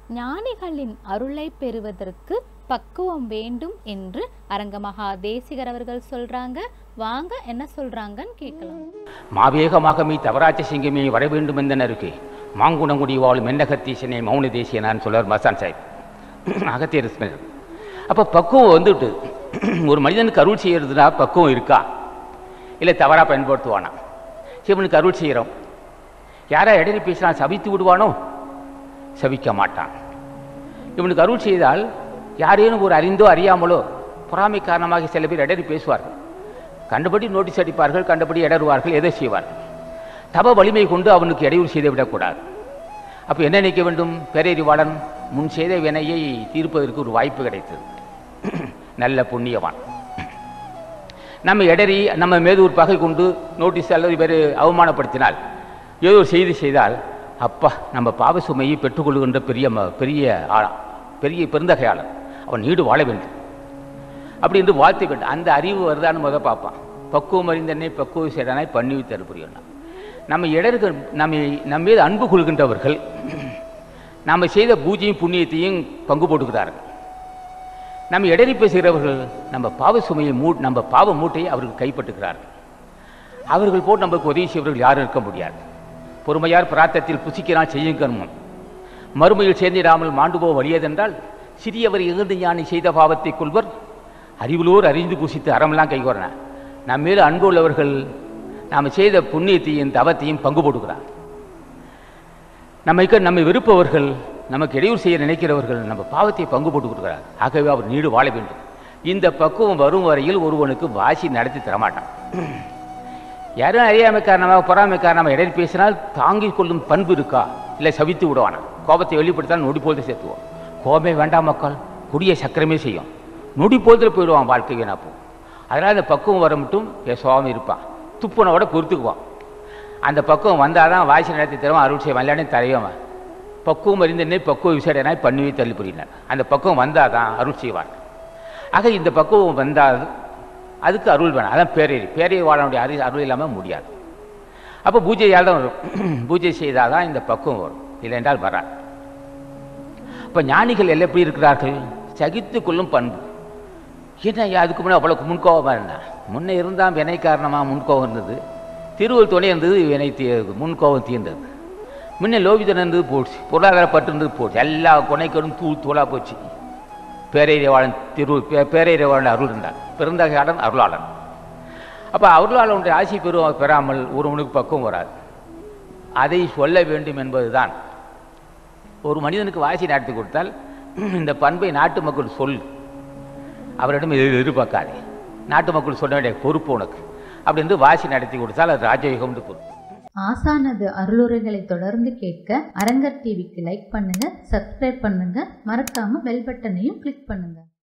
ஞானிகளின் அருளை பெறுவதற்கு பக்குவம் வேண்டும் என்று அரங்கமகா தேசிகர் அவர்கள் சொல்றாங்க வாங்க என்ன சொல்றாங்கன்னு கேட்கலாம் மாவேகமாக மீ தவராட்சி சிங்கமே வர வேண்டும் என்றனருக்கு மாங்குணங்குடி வாழும் மென்னகத்தீசனே மௌன தேசியனான்னு சொல்றார் மசான் சாஹிப் அகத்தியர் ஸ்மெல் அப்போ பக்குவம் வந்துட்டு ஒரு மனிதனுக்கு அருள் செய்யறதுனா பக்குவம் இருக்கா இல்லை தவறாக பயன்படுத்துவானா சிவனுக்கு அருள் செய்கிறோம் யாரா இடையில பேசினா சபித்து விடுவானோ சபிக்க மாட்டான் இவனுக்கு அருள் செய்தால் யாரேனும் ஒரு அறிந்தோ அறியாமலோ பொறாமை காரணமாக சில பேர் இடறி பேசுவார்கள் கண்டபடி நோட்டீஸ் அடிப்பார்கள் கண்டபடி இடறுவார்கள் எதை செய்வார்கள் தப வலிமை கொண்டு அவனுக்கு இடையூறு செய்து விடக்கூடாது அப்போ என்ன நினைக்க வேண்டும் பேரறிவாளன் முன் செய்த வினையை தீர்ப்பதற்கு ஒரு வாய்ப்பு கிடைத்தது நல்ல புண்ணியவான் நம்ம இடறி நம்ம மீது ஒரு பகை கொண்டு நோட்டீஸ் அல்லது வேறு அவமானப்படுத்தினால் ஏதோ ஒரு செய்தி செய்தால் அப்பா நம்ம பாவ சுமையை பெற்றுக்கொள்கின்ற பெரிய ம- பெரிய ஆளா பெரிய பெருந்தகையாளர் அவன் நீடு வாழ வேண்டும் அப்படி என்று வாழ்த்து வேண்டும் அந்த அறிவு வருதான்னு முத பார்ப்பான் பக்குவம் அறிந்தனே பக்குவ சேடனாய் பண்ணி தருபுரியணும் நம்ம இடர்கள் நம்ம நம்ம மீது அன்பு கொள்கின்றவர்கள் நாம் செய்த பூஜையும் புண்ணியத்தையும் பங்கு போட்டுக்கிறார்கள் நம்ம இடறி பேசுகிறவர்கள் நம்ம பாவ சுமையை மூ நம்ம பாவ மூட்டையை அவர்கள் கைப்பற்றுகிறார்கள் அவர்கள் போட்டு நமக்கு உதவி செய்வர்கள் யாரும் இருக்க முடியாது பொறுமையார் பிராத்தத்தில் புசிக்கிறான் செய்யும் கர்மம் மறுமையில் சேர்ந்திடாமல் மாண்டு போக வலியதென்றால் சிறியவர் இகழ்ந்து ஞானி செய்த பாவத்தை கொள்வர் அறிவுலோர் அறிந்து புசித்து அறமெல்லாம் கைகோறன நம்ம மேல் அன்பு உள்ளவர்கள் நாம் செய்த புண்ணியத்தையும் தவத்தையும் பங்கு போடுகிறார் நம்மைக்கு நம்மை வெறுப்பவர்கள் நமக்கு இடையூறு செய்ய நினைக்கிறவர்கள் நம்ம பாவத்தை பங்கு போட்டு கொடுக்கிறார் ஆகவே அவர் நீடு வாழ வேண்டும் இந்த பக்குவம் வரும் வரையில் ஒருவனுக்கு வாசி நடத்தி தரமாட்டான் யாரும் அறியாமை காரணமாக பொறாமை காரணமாக இடையில் பேசினால் தாங்கிக் கொள்ளும் பண்பு இருக்கா இல்லை சவித்து விடுவானா கோபத்தை வெளிப்படுத்தால் நொடி போல்து சேர்த்துவோம் கோபமே வேண்டாம் மக்கள் குடிய சக்கரமே செய்யும் நொடி போல்தில் போயிடுவான் வாழ்க்கை வீணா போ அதனால் அந்த பக்குவம் வர மட்டும் பேசாமல் இருப்பான் துப்புனோட பொறுத்துக்குவான் அந்த பக்குவம் வந்தால் தான் வாசி நடத்தி தருவான் அருள் செய்வான் இல்லாட்டி தரையவன் பக்குவம் அறிந்தனே பக்குவ விசேடனாய் பண்ணுவே தள்ளி புரியினார் அந்த பக்குவம் வந்தால் தான் அருள் செய்வான் ஆக இந்த பக்குவம் வந்தால் அதுக்கு அருள் வேணும் அதான் பேரேறி பேரேறி வாழனுடைய அருள் அருள் இல்லாமல் முடியாது அப்போ பூஜையால் தான் வரும் பூஜை செய்தால் தான் இந்த பக்குவம் வரும் இல்லைன்றால் வராது அப்போ ஞானிகள் எல்லாம் எப்படி இருக்கிறார்கள் சகித்து கொள்ளும் பண்பு என்ன ஐயா, அதுக்கு முன்னே அவ்வளோ முன்கோபமாக இருந்தான் முன்னே இருந்தால் வினை காரணமாக முன்கோபம் இருந்தது திருவள் துணை இருந்தது வினை தீ முன்கோபம் தீர்ந்தது முன்னே லோபிதன் இருந்தது போச்சு பொருளாதார பற்று இருந்தது போச்சு எல்லா கொனைக்கடும் தூள் தூளாக போச்சு பேரையவாளன் திரு பே- பேரையவாளன் அருள் இருந்தான் பெருந்தகையாளன் அருளாளன் அப்போ அருளாளனுடைய ஆசி பெறு பெறாமல் ஒருவனுக்கு பக்குவம் வராது அதை சொல்ல வேண்டும் என்பதுதான் ஒரு மனிதனுக்கு வாசி நடத்தி கொடுத்தால் இந்த பண்பை நாட்டு மக்கள் சொல் அவரிடம் எதிர் எதிர்பார்க்காதே நாட்டு மக்கள் சொல்ல வேண்டிய பொறுப்பு உனக்கு அப்படி என்று வாசி நடத்தி கொடுத்தால் அது ராஜயோகம்னு பொறுப்பு ஆசானது அருளுரைகளை தொடர்ந்து கேட்க அரங்கர் டிவிக்கு லைக் பண்ணுங்க சப்ஸ்கிரைப் பண்ணுங்க மறக்காம பெல் பட்டனையும் கிளிக் பண்ணுங்க